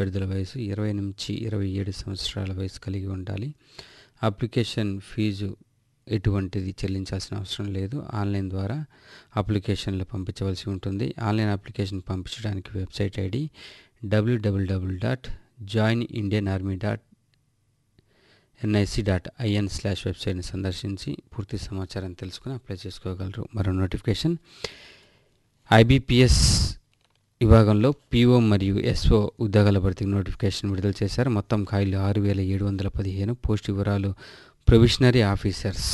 అభ్యర్థుల వయసు ఇరవై నుంచి ఇరవై ఏడు సంవత్సరాల వయసు కలిగి ఉండాలి అప్లికేషన్ ఫీజు ఎటువంటిది చెల్లించాల్సిన అవసరం లేదు ఆన్లైన్ ద్వారా అప్లికేషన్లు పంపించవలసి ఉంటుంది ఆన్లైన్ అప్లికేషన్ పంపించడానికి వెబ్సైట్ ఐడి డబ్ల్యూడబ్ల్యూడబ్ల్యూ dot join Indian army dot NIC dot IN slash వెబ్సైట్ని సందర్శించి పూర్తి సమాచారం తెలుసుకుని అప్లై చేసుకోగలరు మరో నోటిఫికేషన్ ఐబీపీఎస్ విభాగంలో పీఓ మరియు ఎస్ఓ ఉద్యోగాల భర్తీకి నోటిఫికేషన్ విడుదల చేశారు మొత్తం ఖాళీలు ఆరు వేల ఏడు వందల పదిహేను పోస్ట్ వివరాలు ప్రొవిషనరీ ఆఫీసర్స్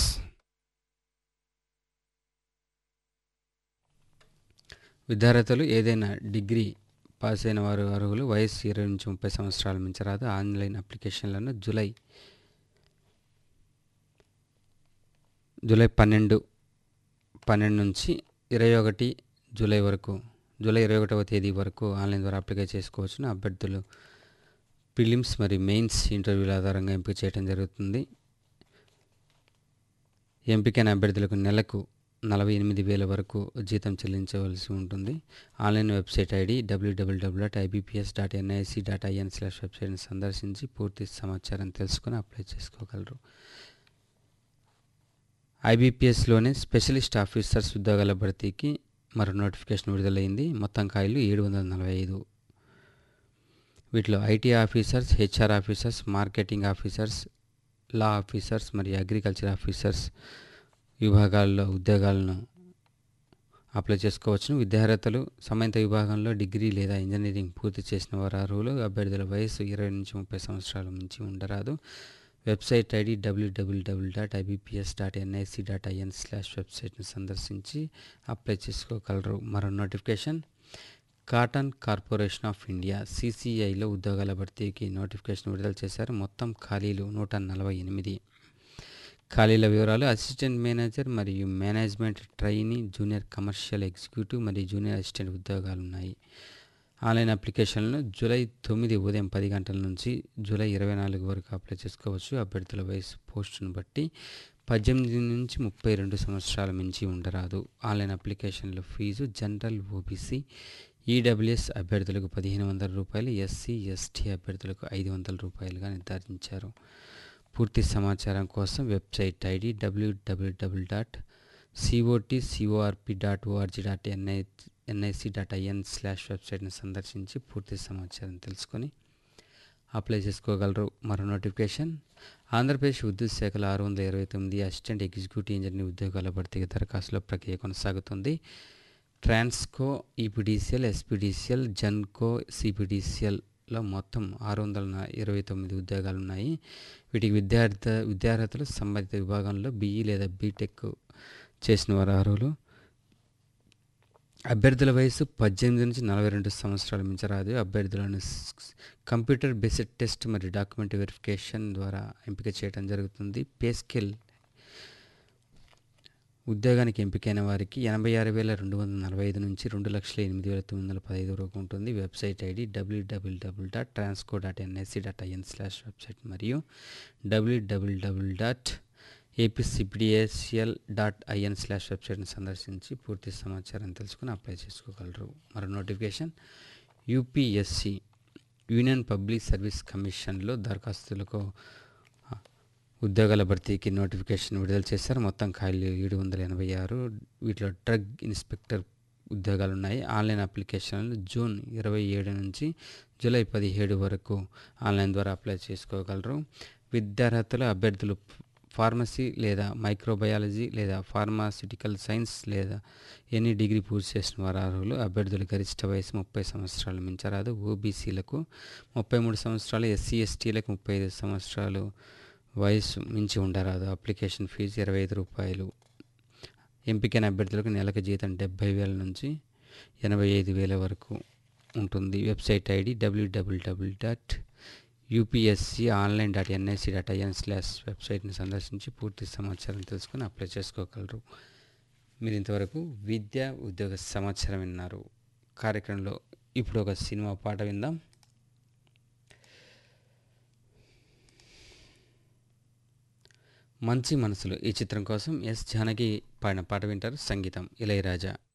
విద్యార్థులు ఏదైనా డిగ్రీ పాస్ అయిన వారు అర్హులు వయసు ఇరవై నుంచి ముప్పై సంవత్సరాల మించరాదు ఆన్లైన్ అప్లికేషన్లను జూలై జూలై పన్నెండు పన్నెండు నుంచి ఇరవై ఒకటి జూలై వరకు జూలై ఇరవై ఒకటవ తేదీ వరకు ఆన్లైన్ ద్వారా అప్లై చేసుకోవచ్చును అభ్యర్థులు ప్రిలిమ్స్ మరియు మెయిన్స్ ఇంటర్వ్యూల ఆధారంగా ఎంపిక చేయడం జరుగుతుంది ఎంపికైన అభ్యర్థులకు నెలకు నలభై ఎనిమిది వేల వరకు జీతం చెల్లించవలసి ఉంటుంది ఆన్లైన్ వెబ్సైట్ ఐడి డబ్ల్యూడబ్ల్యూడబ్ల్యూ dot IBPS dot NIC dot IN slash వెబ్సైట్ని సందర్శించి పూర్తి సమాచారం తెలుసుకొని అప్లై చేసుకోగలరు ఐబీపీఎస్లోనే స్పెషలిస్ట్ ఆఫీసర్స్ ఉద్యోగాల భర్తీకి మరో నోటిఫికేషన్ విడుదలైంది మొత్తం ఖాళీలు ఏడు వందల నలభై ఐదు వీటిలో IT officers HR officers marketing officers law officers మరియు అగ్రికల్చర్ ఆఫీసర్స్ విభాగాల్లో ఉద్యోగాలను అప్లై చేసుకోవచ్చును విద్యార్హతలు సంబంధిత విభాగంలో డిగ్రీ లేదా ఇంజనీరింగ్ పూర్తి చేసిన వారు అర్హులు అభ్యర్థుల వయసు ఇరవై నుంచి ముప్పై సంవత్సరాల మించి ఉండరాదు వెబ్సైట్ ఐడి డబ్ల్యూడబ్ల్యూడబ్ల్యూ dot IBPS dot NIC dot IN slash వెబ్సైట్ని సందర్శించి అప్లై చేసుకోగలరు మరో notification cotton corporation of India సిసిఐలో ఉద్యోగాల భర్తీకి నోటిఫికేషన్ విడుదల చేశారు మొత్తం ఖాళీలు నూట నలభై ఎనిమిది ఖాళీల వివరాలు అసిస్టెంట్ మేనేజర్ మరియు management trainee junior commercial executive మరియు జూనియర్ అసిస్టెంట్ ఉద్యోగాలు ఉన్నాయి ఆన్లైన్ అప్లికేషన్లను జూలై తొమ్మిది ఉదయం పది గంటల నుంచి జూలై ఇరవై నాలుగు వరకు అప్లై చేసుకోవచ్చు అభ్యర్థుల వయసు పోస్టును బట్టి పద్దెనిమిది నుంచి ముప్పై రెండు సంవత్సరాల మించి ఉండరాదు ఆన్లైన్ అప్లికేషన్ల ఫీజు జనరల్ ఓబీసీ ఈడబ్ల్యూఎస్ అభ్యర్థులకు పదిహేను వందల రూపాయలు ఎస్సీ ఎస్టీ అభ్యర్థులకు ఐదు వందల రూపాయలుగా నిర్ధారించారు పూర్తి సమాచారం కోసం వెబ్సైట్ ఐడి డబ్ల్యూడబ్ల్యూడబ్ల్యూ dot COT CORP dot ORG dot NI NIC dot IN slash వెబ్సైట్ని సందర్శించి పూర్తి సమాచారం తెలుసుకొని అప్లై చేసుకోగలరు మరో నోటిఫికేషన్ ఆంధ్రప్రదేశ్ విద్యుత్ శాఖలో ఆరు వందల ఇరవై తొమ్మిది అసిస్టెంట్ ఎగ్జిక్యూటివ్ ఇంజనీర్ ఉద్యోగాల భర్తీకి దరఖాస్తుల ప్రక్రియ కొనసాగుతుంది ట్రాన్స్కో ఈపీడీసీఎల్ ఎస్పీడీసీఎల్ జన్కో సిపిడిసిఎల్లో మొత్తం ఆరు వందల ఇరవై తొమ్మిది ఉద్యోగాలు ఉన్నాయి వీటికి విద్యార్థి విద్యార్హతలు సంబంధిత విభాగంలో బీఈ లేదా బీటెక్ చేసిన వారు అర్హులు అభ్యర్థుల వయసు పద్దెనిమిది నుంచి నలభై రెండు సంవత్సరాల మించరాదు అభ్యర్థులను స్- కంప్యూటర్ బేస్డ్ టెస్ట్ మరియు డాక్యుమెంట్ వెరిఫికేషన్ ద్వారా ఎంపిక చేయడం జరుగుతుంది పే స్కేల్ ఉద్యోగానికి ఎంపికైన వారికి ఎనభై ఆరు వేల రెండు వందల నలభై ఐదు నుంచి రెండు లక్షల ఎనిమిది వేల తొమ్మిది వందల పదహైదు వరకు ఉంటుంది వెబ్సైట్ ఐడి డబ్ల్యూడబ్ల్యూడబ్ల్యూ dot Transco dot NSC dot IN slash website మరియు డబ్ల్యూడబ్ల్యూడబ్ల్యూ dot APCPDSL dot IN slash వెబ్సైట్ని సందర్శించి పూర్తి సమాచారం తెలుసుకుని అప్లై చేసుకోగలరు మరో notification UPSC union public service కమిషన్లో దరఖాస్తులకు ఆ, ఉద్యోగాల భర్తీకి నోటిఫికేషన్ విడుదల చేశారు మొత్తం ఖాళీలు ఏడు వందల ఎనభై ఆరు వీటిలో డ్రగ్ ఇన్స్పెక్టర్ ఉద్యోగాలు ఉన్నాయి ఆన్లైన్ అప్లికేషన్లు జూన్ ఇరవై ఏడు నుంచి జూలై పదిహేడు వరకు ఆన్లైన్ ద్వారా అప్లై చేసుకోగలరు విద్యార్హతలు అభ్యర్థులు ఫార్మసీ లేదా మైక్రోబయాలజీ లేదా ఫార్మాసిటికల్ సైన్స్ లేదా ఎనీ డిగ్రీ పూర్తి చేసిన వారు అర్హులు అభ్యర్థుల గరిష్ట వయసు ముప్పై సంవత్సరాలు మించరాదు ఓబీసీలకు ముప్పై మూడు సంవత్సరాలు ఎస్సీ ఎస్టీలకు ముప్పై ఐదు సంవత్సరాలు వయసు మించి ఉండరాదు అప్లికేషన్ ఫీజు ఇరవై ఐదు రూపాయలు ఎంపికైన అభ్యర్థులకు నెలకు జీతం డెబ్బై వేల నుంచి ఎనభై ఐదు వేల వరకు ఉంటుంది వెబ్సైట్ ఐడి డబ్ల్యూడబ్ల్యూడబ్ల్యూ dot UPSC online dot NIC dot IN slash వెబ్సైట్ని సందర్శించి పూర్తి సమాచారం తెలుసుకొని అప్లై చేసుకోగలరు మీరు ఇంతవరకు విద్య ఉద్యోగ సమాచారం విన్నారు కార్యక్రమంలో ఇప్పుడు ఒక సినిమా పాట విందాం మంచి మనసులు ఈ చిత్రం కోసం ఎస్ జానకి పాడిన పాట వింటారు సంగీతం ఇళయరాజా